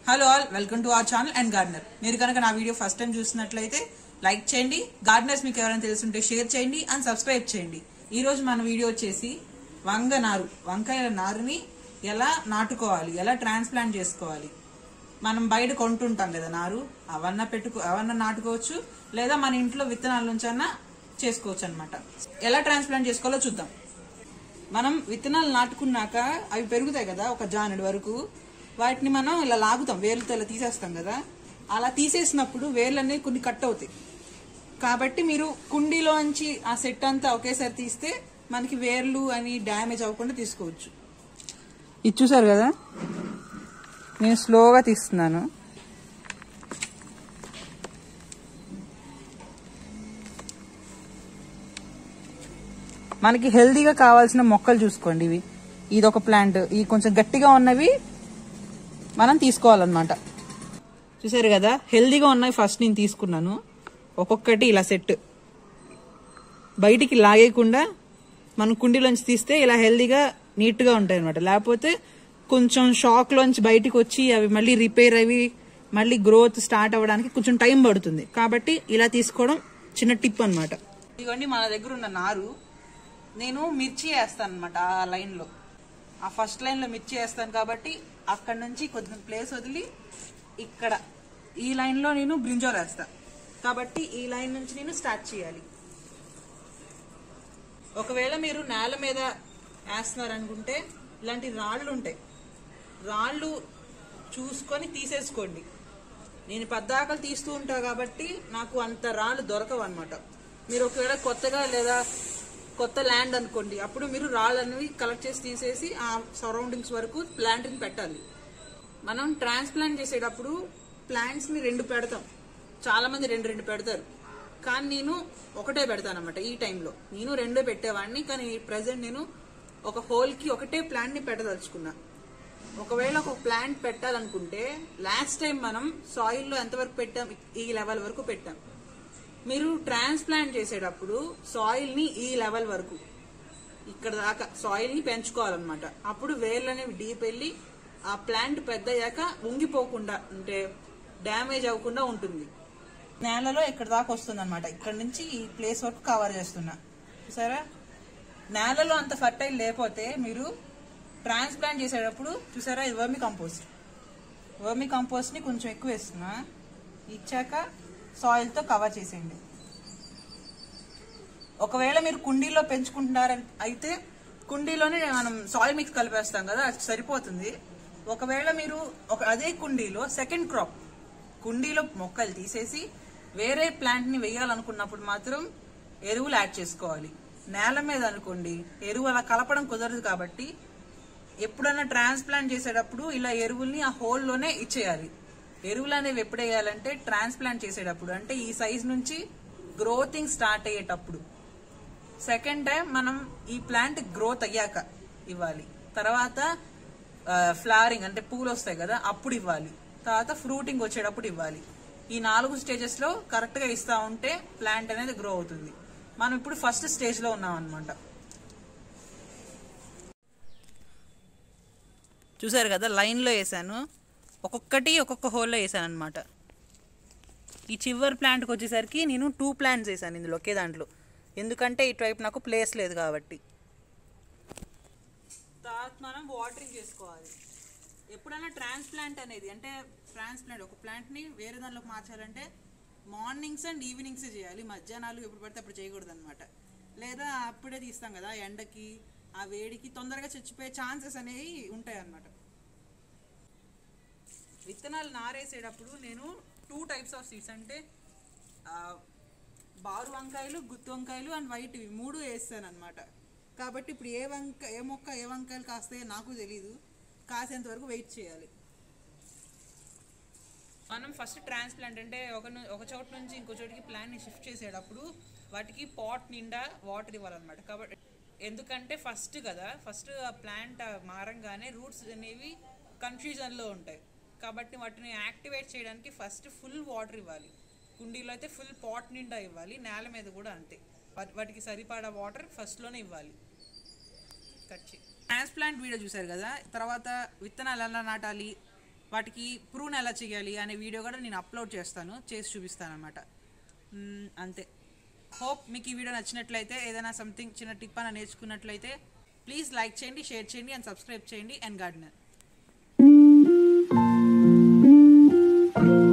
hello all welcome to our channel and gardener మీరు కనుక నా వీడియో ఫస్ట్ టైం చూసినట్లయితే లైక్ చేయండి గార్డనర్స్ మీకు ఎవరైనా తెలుసుంటే షేర్ చేయండి అండ్ సబ్స్క్రైబ్ చేయండి ఈ రోజు మన వీడియో వచ్చేసి వంగ నారు వంకాయల నారుని ఎలా నాటుకోవాలి ఎలా ట్రాన్స్ప్లాంట్ చేసుకోవాలి మనం బయట కొంటుంటాం కదా నారు అవన్న పెట్టుకో అవన్న నాటుకోవచ్చు లేదా మన ఇంట్లో విత్తనాల నుంచి అన్నా చేసుకోవచ్చు అనమాట ఎలా ట్రాన్స్ప్లాంట్ చేసుకోవాలో చూద్దాం మనం విత్తనాలు నాటుకున్నాక అవి పెరుగుతాయి కదా ఒక జానెడు వరకు వాటిని మనం ఇలా లాగుతాం వేర్లతో ఇలా తీసేస్తాం కదా అలా తీసేసినప్పుడు వేర్లు అనేవి కొన్ని కట్ అవుతాయి కాబట్టి మీరు కుండీలోంచి ఆ సెట్ అంతా ఒకేసారి తీస్తే మనకి వేర్లు అని డ్యామేజ్ అవ్వకుండా తీసుకోవచ్చు ఇది చూసారు కదా నేను స్లోగా తీస్తున్నాను మనకి హెల్దీగా కావాల్సిన మొక్కలు చూసుకోండి ఇవి ఇది ఒక ప్లాంట్ ఈ కొంచెం గట్టిగా ఉన్నవి మనం తీసుకోవాలన్నమాట చూసారు కదా హెల్దీగా ఉన్నవి ఫస్ట్ నేను తీసుకున్నాను ఒక్కొక్కటి ఇలా సెట్ బయటికి లాగేయకుండా మనం కుండీలోంచి తీస్తే ఇలా హెల్దీగా నీట్గా ఉంటాయి అనమాట లేకపోతే కొంచెం షాక్లోంచి బయటికి వచ్చి అవి మళ్ళీ రిపేర్ అవి మళ్ళీ గ్రోత్ స్టార్ట్ అవ్వడానికి కొంచెం టైం పడుతుంది కాబట్టి ఇలా తీసుకోవడం చిన్న టిప్ అనమాట ఇదిగోండి మన దగ్గర ఉన్న నారు నేను మిర్చి వేస్తాను అనమాట ఆ లైన్లో ఆ ఫస్ట్ లైన్లో మిర్చి వేస్తాను కాబట్టి అక్కడ నుంచి కొంచెం ప్లేస్ వదిలి ఇక్కడ ఈ లైన్లో నేను బ్రింజోల్ వేస్తా కాబట్టి ఈ లైన్ నుంచి నేను స్టార్ట్ చేయాలి ఒకవేళ మీరు నేల మీద వేస్తున్నారు అనుకుంటే ఇలాంటి రాళ్ళు ఉంటాయి రాళ్ళు చూసుకొని తీసేసుకోండి నేను పద్దాకలు తీస్తూ ఉంటా కాబట్టి నాకు అంత రాళ్ళు దొరకవు అనమాట మీరు ఒకవేళ కొత్తగా లేదా కొత్త ల్యాండ్ అనుకోండి అప్పుడు మీరు రాళ్ళు అనేవి కలెక్ట్ చేసి తీసేసి ఆ సరౌండింగ్స్ వరకు ప్లాంట్ని పెట్టాలి మనం ట్రాన్స్ప్లాంట్ చేసేటప్పుడు ప్లాంట్స్ ని రెండు పెడతాం చాలా మంది రెండు రెండు పెడతారు కానీ నేను ఒకటే పెడతాను అనమాట ఈ టైంలో నేను రెండే పెట్టేవాడిని కానీ ప్రజెంట్ నేను ఒక హోల్ కి ఒకటే ప్లాంట్ ని పెట్టదలుచుకున్నా ఒకవేళ ఒక ప్లాంట్ పెట్టాలనుకుంటే లాస్ట్ టైం మనం సాయిల్ లో ఎంతవరకు పెట్టాం ఈ లెవెల్ వరకు పెట్టాం మీరు ట్రాన్స్ప్లాంట్ చేసేటప్పుడు సాయిల్ ని ఈ లెవెల్ వరకు ఇక్కడ దాకా సాయిల్ ని పెంచుకోవాలన్నమాట అప్పుడు వేర్లు అనేవి డీప్ వెళ్ళి ఆ ప్లాంట్ పెద్దయ్యాక ఉంగిపోకుండా అంటే డ్యామేజ్ అవ్వకుండా ఉంటుంది నేలలో ఇక్కడ దాకా వస్తుంది అనమాట ఇక్కడ నుంచి ఈ ప్లేస్ వరకు కవర్ చేస్తున్నా చూసారా నేలలో అంత ఫర్టైల్ లేకపోతే మీరు ట్రాన్స్ప్లాంట్ చేసేటప్పుడు చూసారా ఇది వర్మి కంపోస్ట్ వర్మి కంపోస్ట్ ని కొంచెం ఎక్కువ వేస్తున్నా ఇచ్చాక సాయిల్ తో కవర్ చేసేయండి ఒకవేళ మీరు కుండీలో పెంచుకుంటున్నారని అయితే కుండీలోనే మనం సాయిల్ మిక్స్ కలిపేస్తాం కదా అది సరిపోతుంది ఒకవేళ మీరు ఒక అదే కుండీలో సెకండ్ క్రాప్ కుండీలో మొక్కలు తీసేసి వేరే ప్లాంట్ ని వేయాలనుకున్నప్పుడు మాత్రం ఎరువులు యాడ్ చేసుకోవాలి నేల మీద అనుకోండి ఎరువు అలా కలపడం కుదరదు కాబట్టి ఎప్పుడైనా ట్రాన్స్ప్లాంట్ చేసేటప్పుడు ఇలా ఎరువుల్ని ఆ హోల్లోనే ఇచ్చేయాలి ఎరువులు అనేవి ఎప్పుడు వేయాలంటే ట్రాన్స్ప్లాంట్ చేసేటప్పుడు అంటే ఈ సైజ్ నుంచి గ్రోతింగ్ స్టార్ట్ అయ్యేటప్పుడు సెకండ్ టైం మనం ఈ ప్లాంట్ గ్రోత్ అయ్యాక ఇవ్వాలి తర్వాత ఫ్లవరింగ్ అంటే పూలు వస్తాయి కదా అప్పుడు ఇవ్వాలి తర్వాత ఫ్రూటింగ్ వచ్చేటప్పుడు ఇవ్వాలి ఈ నాలుగు స్టేజెస్ లో కరెక్ట్ గా ఇస్తా ఉంటే ప్లాంట్ అనేది గ్రో అవుతుంది మనం ఇప్పుడు ఫస్ట్ స్టేజ్ లో ఉన్నాం అనమాట చూసారు కదా లైన్లో వేసాను ఒక్కొక్కటి ఒక్కొక్క హోల్లో వేసాను అనమాట ఈ చివరి ప్లాంట్కి వచ్చేసరికి నేను టూ ప్లాంట్స్ వేసాను ఇందులో ఒకే దాంట్లో ఎందుకంటే ఇటువైపు నాకు ప్లేస్ లేదు కాబట్టి తర్వాత మనం వాటరింగ్ చేసుకోవాలి ఎప్పుడైనా ట్రాన్స్ప్లాంట్ అనేది అంటే ట్రాన్స్ప్లాంట్ ఒక ప్లాంట్ని వేరే దానిలోకి మార్చాలంటే మార్నింగ్స్ అండ్ ఈవినింగ్స్ చేయాలి మధ్యాహ్నాలు ఎప్పుడు పడితే అప్పుడు చేయకూడదు అనమాట లేదా అప్పుడే తీస్తాం కదా ఎండకి ఆ వేడికి తొందరగా చచ్చిపోయే ఛాన్సెస్ అనేవి ఉంటాయి అన్నమాట విత్తనాలు నారేసేటప్పుడు నేను టూ టైప్స్ ఆఫ్ సీడ్స్ అంటే ఆ, బారు వంకాయలు గుత్తి వంకాయలు అండ్ వైట్ ఇవి మూడు వేస్తాను అనమాట కాబట్టి ఇప్పుడు ఏ వంక ఏ మొక్క ఏ వంకాయలు కాస్తాయో నాకు తెలీదు కాసేంత వరకు వెయిట్ చేయాలి మనం ఫస్ట్ ట్రాన్స్ప్లాంట్ అంటే ఒక ను- ఒక చోట నుంచి ఇంకో చోటికి ప్లాన్ని షిఫ్ట్ చేసేటప్పుడు వాటికి పాట్ నిండా వాటర్ ఇవ్వాలన్నమాట కాబట్టి ఎందుకంటే ఫస్ట్ కదా ఫస్ట్ ఆ ప్లాంట్ మారంగానే రూట్స్ అనేవి కన్ఫ్యూజన్లో ఉంటాయి కాబట్టి వాటిని యాక్టివేట్ చేయడానికి ఫస్ట్ ఫుల్ వాటర్ ఇవ్వాలి కుండీలో అయితే ఫుల్ పాట్ నిండా ఇవ్వాలి నేల మీద కూడా అంతే వాటి- వాటికి సరిపడా వాటర్ ఫస్ట్లోనే ఇవ్వాలి కట్ చేయి ట్రాన్స్ప్లాంట్ వీడియో చూసారు కదా తర్వాత విత్తనాలు ఎలా నాటాలి వాటికి ప్రూన్ ఎలా చేయాలి అనే వీడియో కూడా నేను అప్లోడ్ చేస్తాను చేసి చూపిస్తాను అనమాట అంతే హోప్ మీకు ఈ వీడియో నచ్చినట్లయితే ఏదైనా సంథింగ్ చిన్న టిప్ అని నేర్చుకున్నట్లయితే ప్లీజ్ లైక్ చేయండి షేర్ చేయండి అండ్ సబ్స్క్రైబ్ చేయండి అండ్ గార్డెనర్